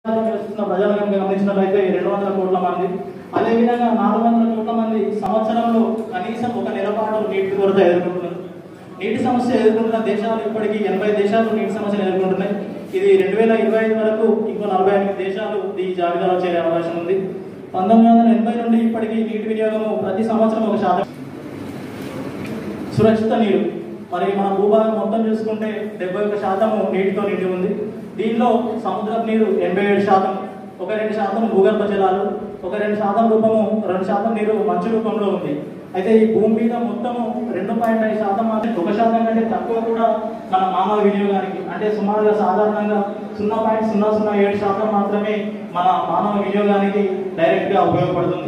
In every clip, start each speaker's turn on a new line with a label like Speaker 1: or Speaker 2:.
Speaker 1: చేస్తున్న ప్రజలను కనుక గమనించినట్లయితే రెండు వందల కోట్ల మంది అదేవిధంగా నాలుగు వందల కోట్ల మంది సంవత్సరంలో కనీసం ఒక నెల పాటు నీటి కొరత ఎదుర్కొంటున్నారు నీటి సమస్య ఎదుర్కొంటున్న దేశాలు ఇప్పటికీ ఎనభై దేశాలు నీటి సమస్యను ఎదుర్కొంటున్నాయి ఇది రెండు వేల ఇరవై ఐదు వరకు ఇంకో నలభై ఎనిమిది దేశాలు ఈ జాబితాలో చేరే అవకాశం ఉంది పంతొమ్మిది వందల ఎనభై నుండి ఇప్పటికీ నీటి వినియోగము ప్రతి సంవత్సరం ఒక శాతం సురక్షిత నీరు మరి మన భూభాగం మొత్తం చూసుకుంటే డెబ్బై ఒక్క శాతము నీటితో నిండి ఉంది దీనిలో సముద్రపు నీరు ఎనభై ఏడు శాతం ఒక రెండు శాతం భూగర్భ జలాలు ఒక రెండు శాతం రూపము రెండు శాతం నీరు మంచు రూపంలో ఉంది అయితే ఈ భూమి మీద మొత్తము రెండు పాయింట్ ఐదు శాతం మాత్రం ఒక శాతం కంటే తక్కువ కూడా మన మానవ వినియోగానికి అంటే సుమారుగా సాధారణంగా సున్నా పాయింట్ సున్నా సున్నా ఏడు శాతం మాత్రమే మన మానవ వినియోగానికి డైరెక్ట్గా ఉపయోగపడుతుంది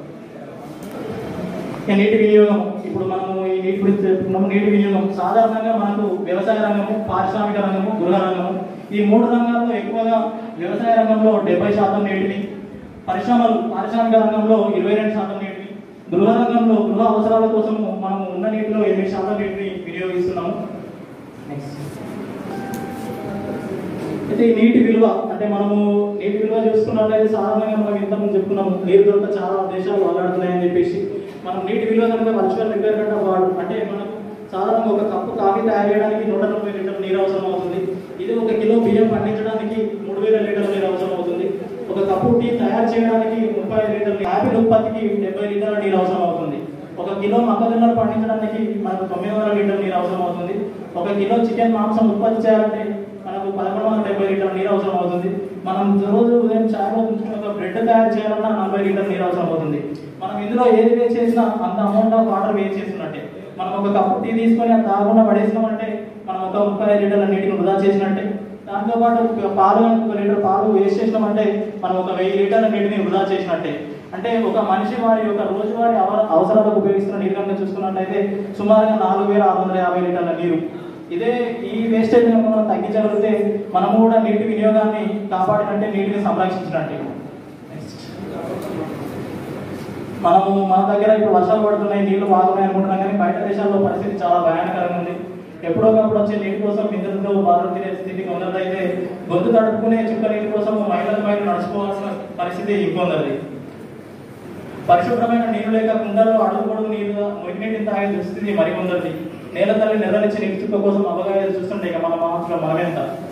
Speaker 1: ఈ నీటి వినియోగం ఇప్పుడు మనము ఈ నీటి గురించి చెప్పుకున్నాము నీటి వినియోగం సాధారణంగా మనకు వ్యవసాయ రంగము పారిశ్రామిక రంగము గృహ రంగము ఈ మూడు రంగాల్లో ఎక్కువగా వ్యవసాయ రంగంలో డెబ్బై శాతం నీటిని పరిశ్రమలు పారిశ్రామిక రంగంలో ఇరవై రెండు శాతం నీటిని గృహ రంగంలో గృహ అవసరాల కోసము మనము ఉన్న నీటిలో ఎనిమిది శాతం నీటిని వినియోగిస్తున్నాము నెక్స్ట్ అయితే ఈ నీటి విలువ అంటే మనము నీటి విలువ చూసుకున్నట్లయితే సాధారణంగా మనం ఇంతకుముందు చెప్పుకున్నాము నీరు దొరక చాలా దేశాలు అల్లాడుతున్నాయని చెప్పేసి మనం నీటి విలువ కనుక వర్చువల్ రిపేర్ కంటే వాడు అంటే మనకు సాధారణంగా ఒక కప్పు కాఫీ తయారు చేయడానికి నూట నలభై లీటర్ల నీరు అవసరం అవుతుంది ఇది ఒక కిలో బియ్యం పండించడానికి మూడు వేల లీటర్ల నీరు అవసరం అవుతుంది ఒక కప్పు టీ తయారు చేయడానికి ముప్పై లీటర్ల యాపిల్ ఉత్పత్తికి డెబ్బై లీటర్ల నీరు అవసరం అవుతుంది ఒక కిలో మొక్కజొన్నలు పండించడానికి మనకు తొమ్మిది వందల లీటర్ల నీరు అవసరం అవుతుంది ఒక కిలో చికెన్ మాంసం ఉత్పత్తి చేయాలంటే మనకు పదకొండు వందల డెబ్బై లీటర్ల నీరు అవసరం అవుతుంది మనం రోజు ఉదయం చాయ్ ఉంచుకుని ఒక బ్రెడ్ తయారు చేయాలన్నా నలభై లీటర్ల నీరు అవసరం అవుతుంది మనం ఇందులో ఏది వేస్ట్ చేసినా అంత అమౌంట్ ఆఫ్ వాటర్ వేస్ట్ చేస్తున్నట్టే మనం ఒక కప్పు టీ తీసుకొని అది తాగకుండా పడేసినామంటే మనం ఒక ముప్పై ఐదు లీటర్ల నీటిని వృధా చేసినట్టే దాంతో పాటు ఒక పాలు కనుక ఒక లీటర్ పాలు వేస్ట్ చేసినామంటే మనం ఒక వెయ్యి లీటర్ల నీటిని వృధా చేసినట్టే అంటే ఒక మనిషి వారి యొక్క రోజువారీ అవ- అవసరాలకు ఉపయోగిస్తున్న నీరు కనుక చూసుకున్నట్లయితే సుమారుగా నాలుగు వేల ఆరు వందల యాభై లీటర్ల నీరు ఇదే ఈ వేస్టేజ్ కనుక మనం తగ్గించగలిగితే మనము కూడా నీటి వినియోగాన్ని కాపాడినట్టే నీటిని సంరక్షించినట్టే మనము మన దగ్గర ఇప్పుడు వర్షాలు పడుతున్నాయి నీళ్లు బాగున్నాయి అనుకుంటున్నాం కానీ బయట దేశాల్లో పరిస్థితి చాలా భయానకరంగా ఉంది ఎప్పుడో ఒకప్పుడు వచ్చే నీటి కోసం నిద్రతో బాధలు తినే స్థితి కొందరిదైతే గొంతు తడుపుకునే చుక్క నీటి కోసం మహిళల మైలు నడుచుకోవాల్సిన పరిస్థితి ఇంకొందరిది పరిశుభ్రమైన నీరు లేక కుండలో అడుగు పొడుగు నీరు మురికినీటిని తాగే దుస్థితి మరికొందరిది నేల తల్లి నెర్రలిచ్చి నీటి చుక్క కోసం అవగాహన చూస్తుంటే ఇక మన మాత్రం మనమెంత